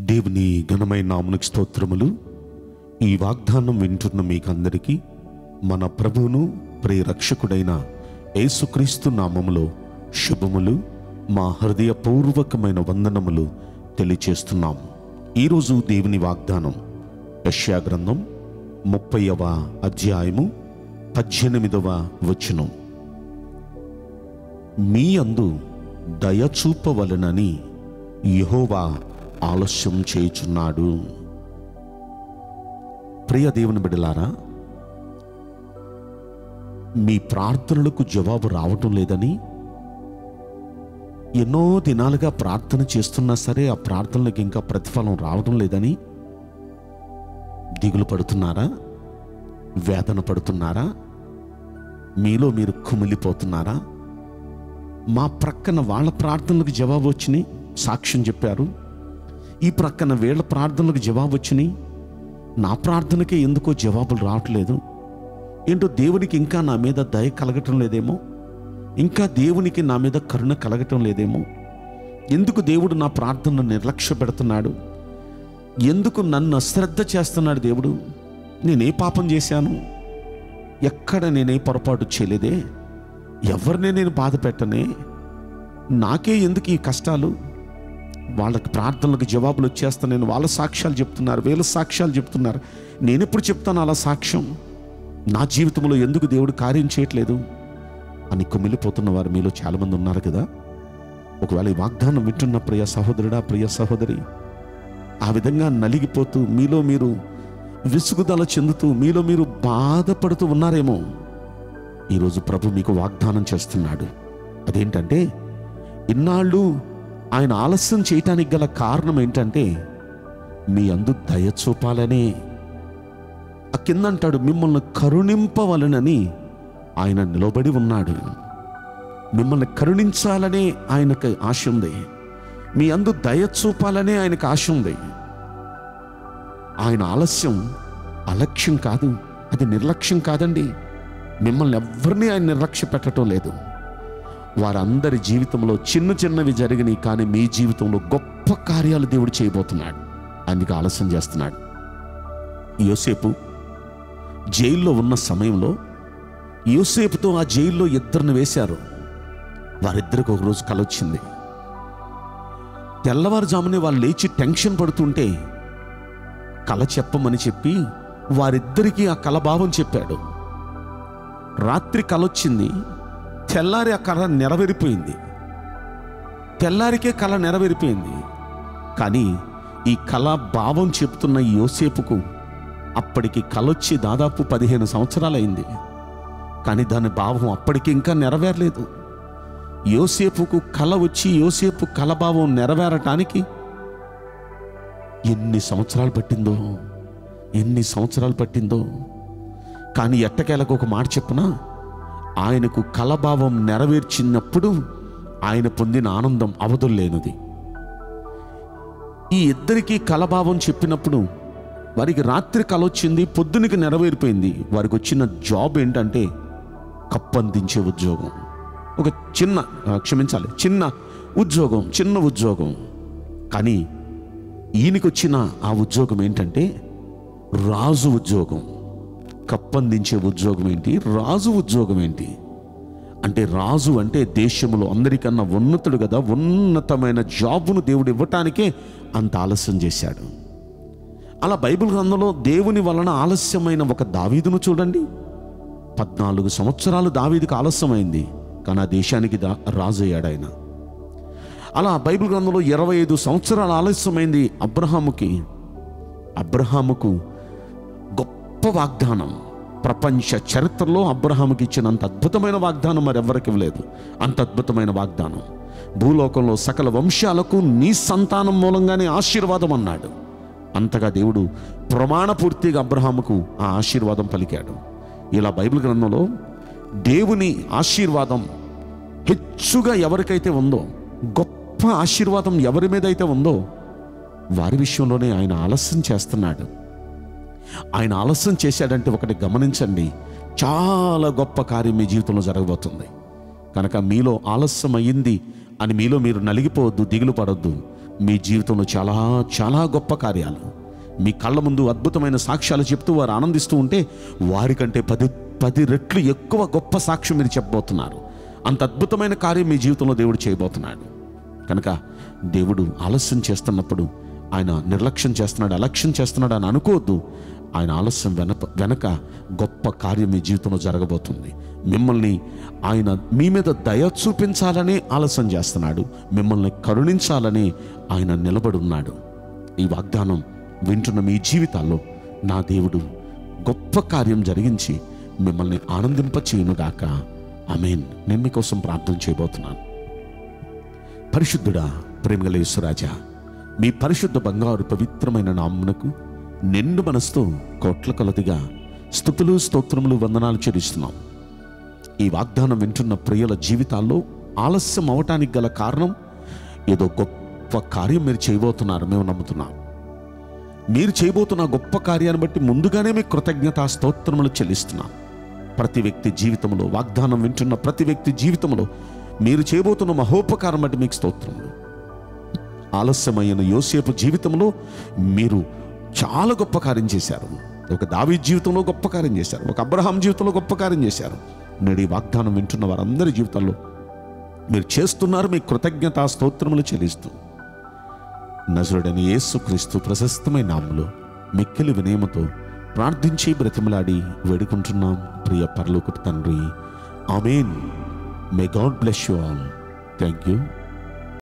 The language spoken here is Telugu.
దేవుని ఘనమైన నామునికి స్తోత్రములు ఈ వాగ్దానం వింటున్న మీకందరికీ మన ప్రభువును ప్రియరక్షకుడైన యేసుక్రీస్తు నామములో శుభములు మా హృదయపూర్వకమైన వందనములు తెలియచేస్తున్నాం ఈరోజు దేవుని వాగ్దానం యెషయా గ్రంథం ముప్పైవ అధ్యాయము పద్దెనిమిదవ వచనం మీ అందు దయ చూపవలనని యెహోవా ఆలస్యం చేయుచున్నాడు ప్రియ దేవుని బిడ్డలారా మీ ప్రార్థనలకు జవాబు రావటం లేదని ఎన్నో దినాలుగా ప్రార్థన చేస్తున్నా సరే ఆ ప్రార్థనలకు ఇంకా ప్రతిఫలం రావడం లేదని దిగులు పడుతున్నారా వేదన పడుతున్నారా మీలో మీరు కుమిలిపోతున్నారా మా ప్రక్కన వాళ్ళ ప్రార్థనలకు జవాబు వచ్చినాయి సాక్ష్యం చెప్పారు ఈ ప్రక్కన వీళ్ళ ప్రార్థనలకు జవాబు వచ్చినాయి నా ప్రార్థనకే ఎందుకో జవాబులు రావట్లేదు ఏంటో దేవునికి ఇంకా నా మీద దయ కలగటం లేదేమో ఇంకా దేవునికి నా మీద కరుణ కలగటం లేదేమో ఎందుకు దేవుడు నా ప్రార్థనను నిర్లక్ష్య పెడుతున్నాడు ఎందుకు నన్ను అశ్రద్ధ చేస్తున్నాడు దేవుడు నేనే పాపం చేశాను ఎక్కడ నేనే పొరపాటు చేయలేదే ఎవరినే నేను బాధ పెట్టనే నాకే ఎందుకు ఈ కష్టాలు వాళ్ళకి ప్రార్థనలకు జవాబులు వచ్చేస్తా నేను వాళ్ళ సాక్ష్యాలు చెప్తున్నారు వీళ్ళ సాక్ష్యాలు చెప్తున్నారు నేను ఎప్పుడు చెప్తాను అలా సాక్ష్యం నా జీవితంలో ఎందుకు దేవుడు కార్యం చేయట్లేదు అని కుమిలిపోతున్న వారు మీలో చాలామంది ఉన్నారు కదా ఒకవేళ ఈ వాగ్దానం వింటున్న ప్రియ సహోదరుడా ప్రియ సహోదరి ఆ విధంగా నలిగిపోతూ మీలో మీరు విసుగుదల చెందుతూ మీలో మీరు బాధపడుతూ ఉన్నారేమో ఈరోజు ప్రభు మీకు వాగ్దానం చేస్తున్నాడు అదేంటంటే ఇన్నాళ్ళు ఆయన ఆలస్యం చేయటానికి గల కారణం ఏంటంటే మీ అందు దయ చూపాలనే ఆ కింద అంటాడు మిమ్మల్ని కరుణింపవలనని ఆయన నిలబడి ఉన్నాడు మిమ్మల్ని కరుణించాలనే ఆయనకు ఆశ ఉంది మీ అందు దయ చూపాలనే ఆయనకు ఆశ ఉంది ఆయన ఆలస్యం అలక్ష్యం కాదు అది నిర్లక్ష్యం కాదండి మిమ్మల్ని ఎవరిని ఆయన నిర్లక్ష్య పెట్టడం లేదు వారందరి జీవితంలో చిన్న చిన్నవి జరిగినాయి కానీ మీ జీవితంలో గొప్ప కార్యాలు దేవుడు చేయబోతున్నాడు అందుకు ఆలస్యం చేస్తున్నాడు యోసేపు జైల్లో ఉన్న సమయంలో యోసేపుతో ఆ జైల్లో ఇద్దరిని వేశారు వారిద్దరికి ఒకరోజు కలొచ్చింది తెల్లవారుజామునే వాళ్ళు లేచి టెన్షన్ పడుతుంటే కల చెప్పమని చెప్పి వారిద్దరికీ ఆ కల భావం చెప్పాడు రాత్రి కలొచ్చింది తెల్లారి ఆ కళ నెరవేరిపోయింది తెల్లారికే కళ నెరవేరిపోయింది కానీ ఈ కళ భావం చెప్తున్న ఈ యోసేపుకు అప్పటికి కలొచ్చి దాదాపు పదిహేను సంవత్సరాలైంది కానీ దాని భావం అప్పటికి ఇంకా నెరవేరలేదు యోసేపుకు కళ వచ్చి యోసేపు కలభావం నెరవేరటానికి ఎన్ని సంవత్సరాలు పట్టిందో ఎన్ని సంవత్సరాలు పట్టిందో కానీ ఎట్టకేలకు ఒక మాట చెప్పున ఆయనకు కలభావం నెరవేర్చినప్పుడు ఆయన పొందిన ఆనందం అవధుల్లేనిది ఈ ఇద్దరికి కలభావం చెప్పినప్పుడు వారికి రాత్రి కల వచ్చింది పొద్దునికి నెరవేరిపోయింది వారికి వచ్చిన జాబ్ ఏంటంటే కప్పందించే ఉద్యోగం ఒక చిన్న ఆ, క్షమించాలి చిన్న ఉద్యోగం చిన్న ఉద్యోగం కానీ ఈయనకి వచ్చిన ఆ ఉద్యోగం ఏంటంటే రాజు ఉద్యోగం కప్పందించే ఉద్యోగం ఏంటి రాజు ఉద్యోగం ఏంటి అంటే రాజు అంటే దేశంలో అందరికన్నా ఉన్నతుడు కదా ఉన్నతమైన జాబును దేవుడు ఇవ్వటానికే అంత ఆలస్యం చేశాడు అలా బైబిల్ గ్రంథంలో దేవుని వలన ఆలస్యమైన ఒక దావీదును చూడండి పద్నాలుగు సంవత్సరాలు దావీదుకు ఆలస్యమైంది కానీ ఆ దేశానికి దా రాజు అయ్యాడు ఆయన అలా బైబిల్ గ్రంథంలో ఇరవై ఐదు సంవత్సరాలు ఆలస్యమైంది అబ్రహాముకి అబ్రహాముకు గొప్ప వాగ్దానం ప్రపంచ చరిత్రలో అబ్రహాముకి ఇచ్చినంత అద్భుతమైన వాగ్దానం మరెవ్వరికి ఇవ్వలేదు అంత అద్భుతమైన వాగ్దానం భూలోకంలో సకల వంశాలకు నీ సంతానం మూలంగానే ఆశీర్వాదం అన్నాడు అంతగా దేవుడు ప్రమాణపూర్తిగా అబ్రహాముకు ఆ ఆశీర్వాదం పలికాడు ఇలా బైబిల్ గ్రంథంలో దేవుని ఆశీర్వాదం హెచ్చుగా ఎవరికైతే ఉందో గొప్ప ఆశీర్వాదం ఎవరి మీద అయితే ఉందో వారి విషయంలోనే ఆయన ఆలస్యం చేస్తున్నాడు ఆయన ఆలస్యం చేశాడంటే ఒకటి గమనించండి చాలా గొప్ప కార్యం మీ జీవితంలో జరగబోతుంది కనుక మీలో ఆలస్యం అయ్యింది అని మీలో మీరు నలిగిపోవద్దు దిగులు పడొద్దు మీ జీవితంలో చాలా చాలా గొప్ప కార్యాలు మీ కళ్ళ ముందు అద్భుతమైన సాక్ష్యాలు చెప్తూ వారు ఆనందిస్తూ ఉంటే వారికంటే పది పది రెట్లు ఎక్కువ గొప్ప సాక్ష్యం మీరు చెప్పబోతున్నారు అంత అద్భుతమైన కార్యం మీ జీవితంలో దేవుడు చేయబోతున్నాడు కనుక దేవుడు ఆలస్యం చేస్తున్నప్పుడు ఆయన నిర్లక్ష్యం చేస్తున్నాడు అలక్ష్యం చేస్తున్నాడు అని అనుకోవద్దు ఆయన ఆలస్యం వెనక వెనక గొప్ప కార్యం మీ జీవితంలో జరగబోతుంది మిమ్మల్ని ఆయన మీ మీద దయ చూపించాలని ఆలస్యం చేస్తున్నాడు మిమ్మల్ని కరుణించాలని ఆయన నిలబడి ఉన్నాడు ఈ వాగ్దానం వింటున్న మీ జీవితాల్లో నా దేవుడు గొప్ప కార్యం జరిగించి మిమ్మల్ని ఆనందింపచేయునుగాక ఆమెన్ నేను మీకోసం ప్రార్థన చేయబోతున్నాను పరిశుద్ధుడా ప్రేమగల యేసురాజా మీ పరిశుద్ధ బంగారు పవిత్రమైన నామునకు నిండు మనసుతో కోట్ల కొలదిగా స్థుతులు స్తోత్రములు వందనాలు చెల్లిస్తున్నాం ఈ వాగ్దానం వింటున్న ప్రియుల జీవితాల్లో ఆలస్యం అవటానికి గల కారణం ఏదో గొప్ప కార్యం మీరు చేయబోతున్నారు మేము నమ్ముతున్నాం మీరు చేయబోతున్న గొప్ప కార్యాన్ని బట్టి ముందుగానే మీకు కృతజ్ఞతా స్తోత్రములు చెల్లిస్తున్నాం ప్రతి వ్యక్తి జీవితంలో వాగ్దానం వింటున్న ప్రతి వ్యక్తి జీవితంలో మీరు చేయబోతున్న మహోపకారం బట్టి మీకు స్తోత్రములు ఆలస్యమైన యోసేపు జీవితంలో మీరు చాలా గొప్ప కార్యం చేశారు ఒక దావి జీవితంలో గొప్ప కార్యం చేశారు ఒక అబ్రహాం జీవితంలో గొప్ప కార్యం చేశారు నేడు ఈ వాగ్దానం వింటున్న వారందరి జీవితాల్లో మీరు చేస్తున్నారు మీ కృతజ్ఞతా స్తోత్రములు చెల్లిస్తూ నజరుడని యేసుక్రీస్తు ప్రశస్తమైన నామములో మిక్కిలి వినయముతో ప్రార్థించి బ్రతిమలాడి వేడుకుంటున్నాం ప్రియ పరలోకపు తండ్రి amen may God bless you all thank you